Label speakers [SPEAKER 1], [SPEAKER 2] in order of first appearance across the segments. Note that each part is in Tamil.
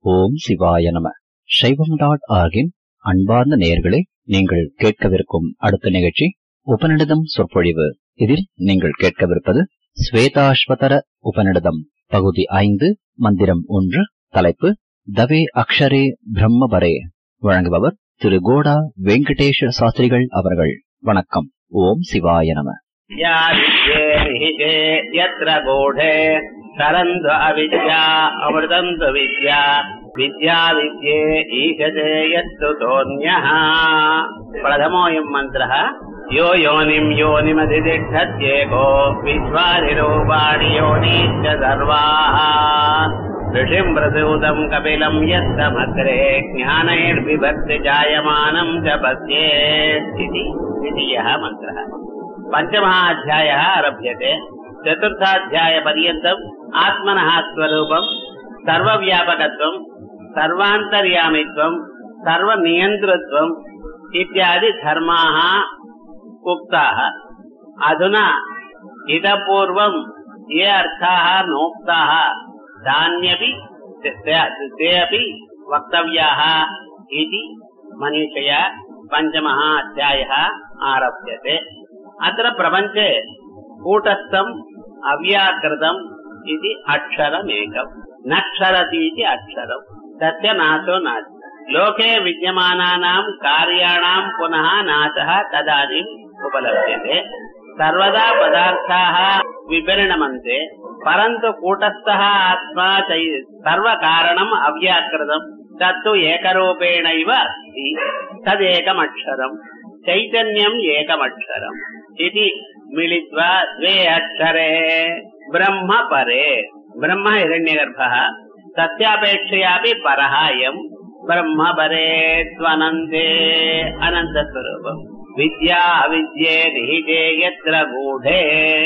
[SPEAKER 1] ஓம் சிவாய நம சைவம் டாட் ஆர்கின் அன்பார்ந்த நேயர்களே நீங்கள் கேட்கவிருக்கும் அடுத்த நிகழ்ச்சி உபநிடதம் சொற்பொழிவு இதில் நீங்கள் கேட்கவிருப்பது ஸ்வேதாஸ்வதர உபநிடதம் பகுதி ஐந்து மந்திரம் ஒன்று தலைப்பு தவே அக்ஷரே பிரம்மபரே வழங்குபவர் திரு கோடா வெங்கடேஷ சாஸ்திரிகள் அவர்கள் வணக்கம் ஓம் சிவாய நம
[SPEAKER 2] या विद्ये निहिते यत्र गूढे तरन्ध्व अविद्या अमृतन्त्व विद्या विद्या विद्ये ईशते यत्तु सोऽन्यः प्रथमोऽयम् मन्त्रः यो योनिम् योनिमधितिष्ठत्येको विश्वानिरूपाणि योनीश्च सर्वाः ऋषिम् प्रसूतम् कपिलम् यत्तमग्रे ज्ञानैर्विभक्ति जायमानम् च पश्येत् इति द्वितीयः मन्त्रः पञ्चमः अध्यायः आरभ्यते चतुर्थाध्यायपर्यन्तम् आत्मनः स्वरूपम् सर्वव्यापकत्वम् सर्वान्तर्यामित्वम् सर्वनियन्तृत्वम् इत्यादि धर्माः उक्ताः अधुना इतः पूर्वम् ये अर्थाः नोक्ताः तान्यपि ते अपि वक्तव्याः इति मनीषया पञ्चमः अध्यायः आरभ्यते अत्र प्रपञ्चे कूटस्थम् अव्याकृतम् इति अक्षरमेकम् नक्षरति इति अक्षरम् तस्य नाशो नास्ति लोके विद्यमानानाम् कार्याणाम् पुनः नाशः तदानीम् उपलभ्यते सर्वदा पदार्थाः विपरिणमन्ते परन्तु कूटस्थः आत्मा सर्वकारणम् अव्याकृतम् तत्तु एकरूपेणैव अस्ति तदेकमक्षरम् चैतन्यम् एकमक्षरम् इति मिलित्वा द्वे अक्षरे ब्रह्म परे ब्रह्म हिरण्यगर्भः तस्यापेक्षयापि परः अयम् ब्रह्म परे त्वनन्ते अनन्तस्वरूपम् विद्या अविद्ये निहिते यत्र गूढे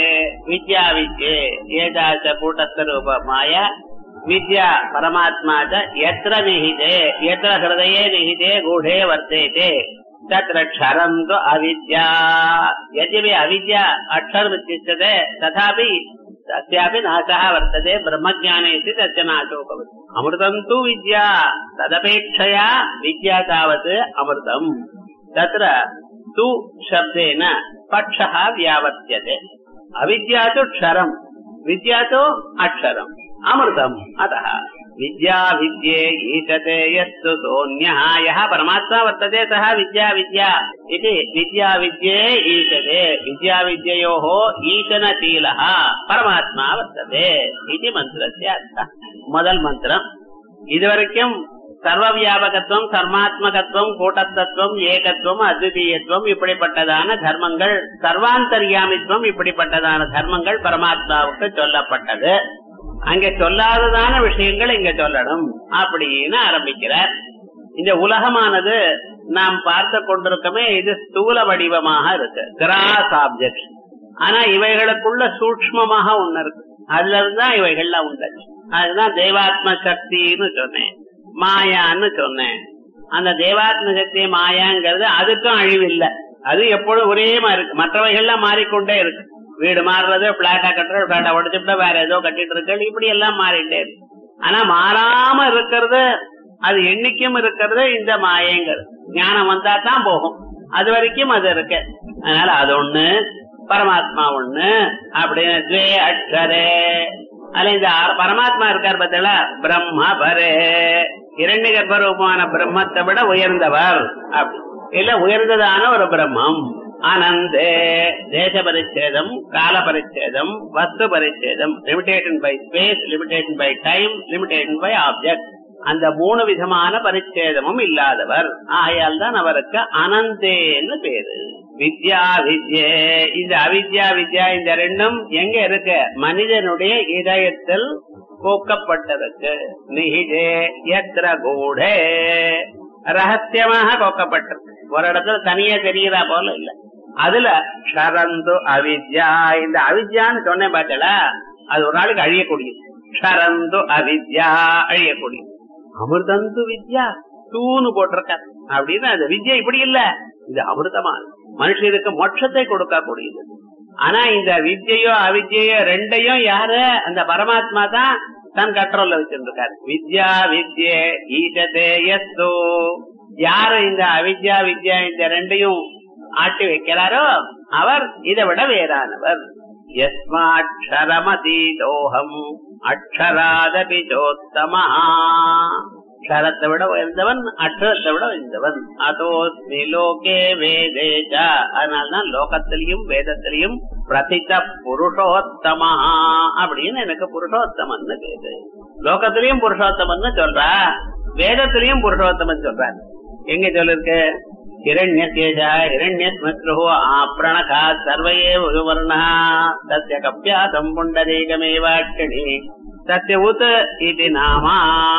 [SPEAKER 2] विद्या विद्ये एताच कूटस्थरूपमाया विद्या परमात्मा च यत्र निहिते यत्र हृदये निहिते गूढे वर्तेते तत्र क्षरम् तु अविद्या यद्यपि अविद्या अक्षरमित्युच्यते तथापि तस्यापि नाशः वर्तते ब्रह्मज्ञाने इति तस्य नाशो भवति अमृतम् तु विद्या तदपेक्षया विद्या तावत् अमृतम् तत्र तु शब्देन पक्षः व्यावर्त्यते अविद्या तु क्षरम् विद्या तु अक्षरम् अमृतम् अतः विद्या विद्ये ईशते यत्तु सोऽन्यः यः परमात्मा वर्तते सः विद्या विद्या इति विद्या विद्ये ईशते विद्या विद्ययोः ईशनशीलः परमात्मा वर्तते इति मन्त्रस्य अर्थः முதல் மந்திரம் இதுவரைக்கும் சர்வ வியாபகத்துவம் சர்மாத்மகத்துவம் கூட்டத்தத்துவம் ஏகத்துவம் அத்விதீயத்துவம் இப்படிப்பட்டதான தர்மங்கள் சர்வாந்தர்யாமித்துவம் இப்படிப்பட்டதான தர்மங்கள் பரமாத்மாவுக்கு சொல்லப்பட்டது அங்க சொல்லாததான விஷயங்கள் இங்க சொல்லணும் அப்படின்னு ஆரம்பிக்கிறார் இந்த உலகமானது நாம் பார்த்து கொண்டிருக்கமே இது ஸ்தூல வடிவமாக இருக்கு கிராஸ் ஆப்ஜெக்ட் ஆனா இவைகளுக்குள்ள சூக்மமாக ஒண்ணு இருக்கு அதுல இருந்துதான் இவைகள்லாம் உண்டாச்சு அதுதான் தேவாத்ம சக்தின்னு சொன்னேன் மாயான்னு சொன்னேன் அந்த தேவாத்ம சக்தி மாயாங்கிறது அதுக்கும் அழிவில்லை அது எப்பொழுதும் ஒரே மாதிரி இருக்கு மற்றவைகள்லாம் மாறிக்கொண்டே இருக்கு வீடு மாறுறது பிளாட்டா கட்டுறது பிளாட்டா உடச்சுட்டா வேற ஏதோ கட்டிட்டு இருக்கு இப்படி எல்லாம் மாறிட்டே இருக்கு ஆனா மாறாம இருக்கிறது அது என்னைக்கும் இருக்கிறது இந்த மாயங்கிறது ஞானம் வந்தா தான் போகும் அது வரைக்கும் அது இருக்கு அதனால அது ஒண்ணு பரமாத்மா ஒண்ணு அப்படின்னு துவே அக்ஷரே அதுல இந்த பரமாத்மா இருக்கார் பார்த்தீங்களா பிரம்ம பரே இரண்டு கர்ப்பரூபமான பிரம்மத்தை விட உயர்ந்தவர் அப்படி இல்ல உயர்ந்ததான ஒரு பிரம்மம் அனந்தே தேச பரிச்சேதம் கால பரிச்சேதம் வஸ்து பரிச்சேதம் limitation by space limitation by time limitation by object அந்த மூணு விதமான பரிச்சேதமும் இல்லாதவர் ஆயால் தான் அவருக்கு அனந்தேன்னு பேரு வித்யா வித்யே இந்த அவித்யா வித்யா இந்த ரெண்டும் எங்க இருக்கு மனிதனுடைய இதயத்தில் கோக்கப்பட்டிருக்கு நிகிதே எத்திர கூடே ரகசியமாக கோக்கப்பட்டிருக்கு ஒரு இடத்துல தனியா தெரியுதா போல இல்ல அதுல ஷரந்து அவித்யா இந்த அவித்யான்னு சொன்னேன் பார்த்தல அது ஒரு நாளுக்கு அழியக்கூடியது ஷரந்து அவித்யா அழியக்கூடியது அமிர்தந்து வித்யா தூணு போட்டிருக்க அப்படின்னு அந்த வித்யா இப்படி இல்ல இது அமிர்தமா மனுஷருக்கு மோட்சத்தை கொடுக்க கூடியது ஆனா இந்த வித்யையோ அவித்யையோ ரெண்டையும் யாரு அந்த பரமாத்மா தான் தன் கண்ட்ரோல்ல வச்சிருக்காரு வித்யா வித்யே ஈசதே எஸ்து யாரு இந்த அவித்யா வித்யா இந்த ரெண்டையும் ஆட்டி வைக்கிறாரோ அவர் இதை விட வேறானவர் யஸ்மாட்சரமதீதோகம் அக்ஷராதபி சோத்தமா அக்ஷரத்தை விட உயர்ந்தவன் அக்ஷரத்தை விட உயர்ந்தவன் அதோஸ்மி லோகே வேதேஜ அதனால்தான் லோகத்திலையும் வேதத்திலையும் பிரசித்த புருஷோத்தமா அப்படின்னு எனக்கு புருஷோத்தமன்னு பேரு லோகத்திலையும் புருஷோத்தமன்னு சொல்றா வேதத்திலையும் புருஷோத்தமன் சொல்றாரு எங்க சொல்லிருக்கு हिरण्यतेजा हिरण्यस्मश्रुः आपृणखा सर्व एव विवर्णः तस्य कप्यासम् पुण्डरीकमेवाक्षिणि तस्य उत इति नामा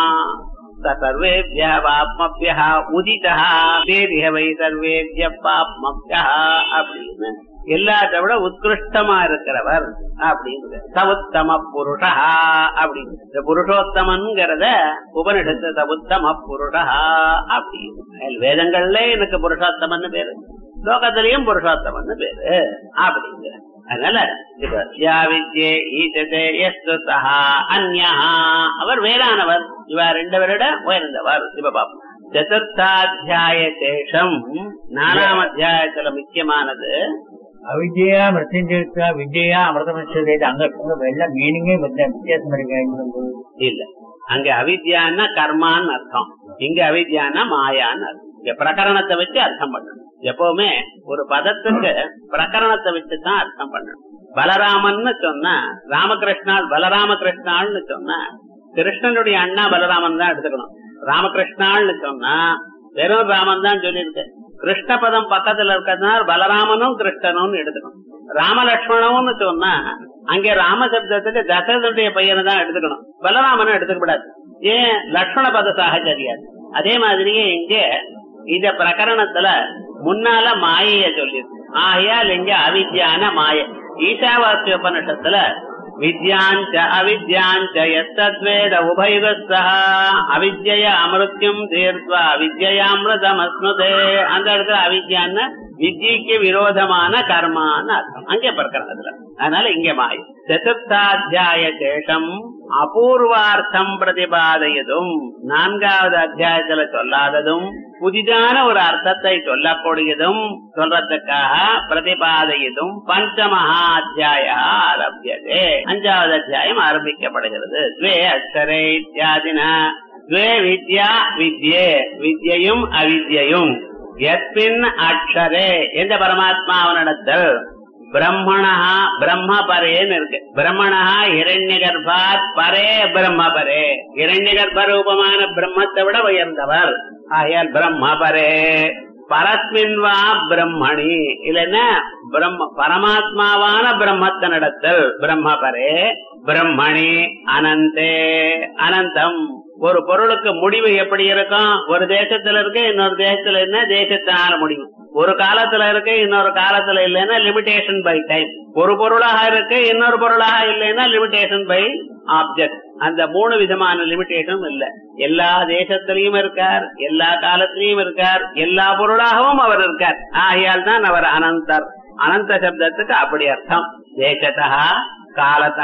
[SPEAKER 2] स सर्वेभ्यः पाप्मभ्यः उदितः तेरिह वै सर्वेभ्यः पाप्मभ्यः அப்படின்னு எல்லாத்த விட உத்கிருஷ்டமா இருக்கிறவர் அப்படின்னு சவுத்தம புருஷா அப்படின்னு இந்த புருஷோத்தமன்கிறத உபனிஷத்து சவுத்தம புருஷா அப்படின்னு வேதங்கள்ல எனக்கு புருஷோத்தமன் பேரு லோகத்திலையும் புருஷோத்தமன் பேரு அப்படிங்கிற அதனால இப்ப யா வித்யே ஈசதே எஸ்துதா அந்யா அவர் வேறானவர் இவ ரெண்டு பேரிட உயர்ந்தவர் இப்ப பாப்போம் சதுர்த்தாத்தியாய சேஷம் நாலாம் அத்தியாயத்துல முக்கியமானது
[SPEAKER 3] அவித்யா மிருத்யுஞ்சா வித்யா அமிர்தமச்சது அங்க இருக்கிற எல்லாம் மீனிங்கே வித்தியாசம் இருக்கு
[SPEAKER 2] இல்ல அங்க அவித்யான்னா கர்மான்னு அர்த்தம் இங்க அவித்யான்னா மாயான்னு அர்த்தம் இங்க பிரகரணத்தை வச்சு அர்த்தம் பண்ணணும் எப்பவுமே ஒரு பதத்துக்கு பிரகரணத்தை வச்சு தான் அர்த்தம் பண்ணணும் பலராமன்னு சொன்னா ராமகிருஷ்ணால் பலராம கிருஷ்ணாள்னு சொன்னா கிருஷ்ணனுடைய அண்ணா பலராமன் தான் எடுத்துக்கணும் ராமகிருஷ்ணாள்னு சொன்னா வெறும் ராமன் தான் சொல்லியிருக்கு கிருஷ்ண பதம் பக்கத்துல இருக்கிறதுனால பலராமனும் கிருஷ்ணனும் எடுத்துக்கணும் ராமலட்சுமணம்னு சொன்னா அங்கே ராம சப்தத்துக்கு தசரதனுடைய பையனை தான் எடுத்துக்கணும் பலராமனும் எடுத்துக்க கூடாது ஏன் லட்சுமண பத சாகச்சரியாது அதே மாதிரியே இங்க இந்த பிரகரணத்துல முன்னால மாயைய சொல்லியிருக்கு ஆகையால் இங்க அவித்யான மாய ஈசாவாசிய உபனிஷத்துல வித்யாஞ்ச அவித்யாஞ்ச எத்தத்வேத உபயுகஸ்தா அவித்ய அமிர்த்தியம் தீர்த்வா அவித்யாமிருதம் அஸ்னுதே அந்த இடத்துல அவித்யான்னு வித்யக்கு விரோதமான கர்மான்னு அர்த்தம் அங்கே பிறக்கிறதுல அதனால இங்க மாய சதுர்த்தாத்தியாய சேஷம் அபூர்வார்த்தம் பிரதிபாதையதும் நான்காவது அத்தியாயத்துல சொல்லாததும் புதிதான ஒரு அர்த்தத்தை சொல்லக்கூடியதும் சொல்றதுக்காக பிரதிபாதையதும் பஞ்சமஹா அத்தியாய ஆரம்பியதே அஞ்சாவது அத்தியாயம் ஆரம்பிக்கப்படுகிறது துவே அக்ஷரே இத்தியாதின துவே வித்யா வித்யே வித்யையும் அவித்யையும் எஸ்மின் அக்ஷரே எந்த பரமாத்மாவனிடத்தில் பிரம்மணா பிரம்ம பரேன்னு இருக்கு பிரம்மணா இரண்ய கர்ப்பாத் பரே பிரம்ம பரே இரண்ய கர்ப்ப ரூபமான பிரம்மத்தை விட உயர்ந்தவர் ஆகையால் பிரம்ம பரே பரஸ்மின் வா பிரம்மணி இல்லைன்னா பிரம்ம பரமாத்மாவான பிரம்மத்தனிடத்தில் பிரம்ம பரே பிரம்மணி அனந்தே அனந்தம் ஒரு பொருளுக்கு முடிவு எப்படி இருக்கும் ஒரு தேசத்துல இருக்கு இன்னொரு தேசத்துல என்ன தேசத்தினால முடிவு ஒரு காலத்துல இருக்கு இன்னொரு காலத்துல இல்லைன்னா லிமிடேஷன் பை டைம் ஒரு பொருளாக இருக்கு இன்னொரு பொருளாக இல்லைன்னா லிமிடேஷன் பை ஆப்ஜெக்ட் அந்த மூணு விதமான லிமிடேஷனும் இல்ல எல்லா தேசத்திலையும் இருக்கார் எல்லா காலத்திலையும் இருக்கார் எல்லா பொருளாகவும் அவர் இருக்கார் ஆகையால் தான் அவர் அனந்தர் அனந்த சப்தத்துக்கு அப்படி அர்த்தம் தேசத்தா காலத்தா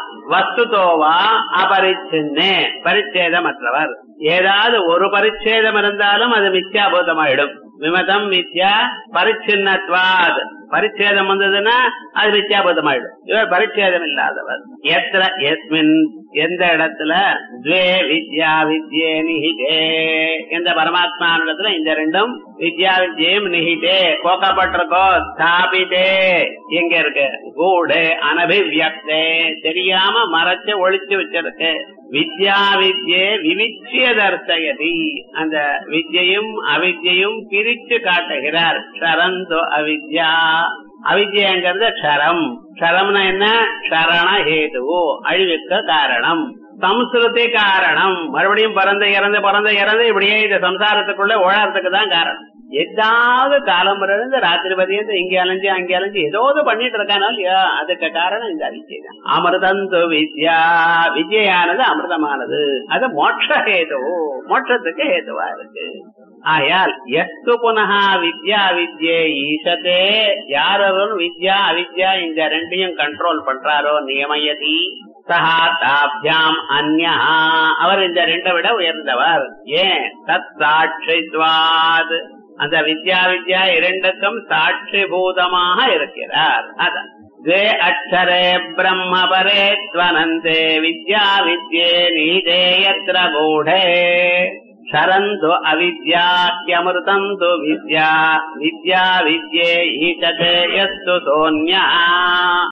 [SPEAKER 2] வஸ்துதோவா அபரிச்சின்னே பரிச்சேதமற்றவர் ஏதாவது ஒரு பரிச்சேதம் இருந்தாலும் அது மித்யாபூதமாயிடும் விமதம் மித்யா பரிச்சின்னத்வாத் பரிச்சேதம் வந்ததுன்னா அது மித்யாபூதமாயிடும் இவர் பரிச்சேதம் இல்லாதவர் எத்திர எஸ்மின் எந்த இடத்துல துவே வித்யா வித்யே நிஹிதே எந்த பரமாத்மானிடத்துல இந்த ரெண்டும் வித்யா வித்யம் நிஹிதே கோக்கப்பட்டிருக்கோ ஸ்தாபிதே எங்க இருக்கு கூடு அனபிவியக்தே தெரியாம மறைச்சு ஒழிச்சு வச்சிருக்கு வித்யா வித்யே விவிச்சிய தர்சயதி அந்த வித்யையும் அவித்யையும் பிரிச்சு காட்டுகிறார் ஷரந்தோ அவித்யா அவித்யங்கிறது க்ஷரம் க்ஷரம்னா என்ன க்ஷரண ஹேது அழிவுக்கு காரணம் சம்ஸ்கிருதி காரணம் மறுபடியும் பிறந்த இறந்து பிறந்த இறந்து இப்படியே இந்த சம்சாரத்துக்குள்ள ஓழறதுக்கு தான் காரணம் ஏதாவது காலம் இருந்து ராத்திரி பதியந்து இங்க அலைஞ்சு அங்க அலைஞ்சு ஏதாவது பண்ணிட்டு இருக்கானோ இல்லையா அதுக்கு காரணம் இந்த அவித்யை தான் அமிர்தந்து வித்யா வித்யானது அமிர்தமானது அது மோட்ச ஹேது மோட்சத்துக்கு ஹேதுவா இருக்கு ஆயால் எஸ்து புனகா வித்யா வித்யே ஈசத்தே யாரும் வித்யா அவித்யா இந்த ரெண்டையும் கண்ட்ரோல் பண்றாரோ நியமயதி சஹா தாபியாம் அந்யா அவர் இந்த ரெண்டை விட உயர்ந்தவர் ஏன் தத் சாட்சித்வாத் அந்த வித்யா வித்யா இரண்டுக்கும் சாட்சிபூதமாக இருக்கிறார் அதான் द्वे अक्षरे ब्रह्म परे त्वनन्ते विद्या विद्ये नीते यत्र गूढे शरन्तु अविद्या ह्यमृतन्तु विद्या विद्या विद्ये ईशते यस्तु सोऽन्यः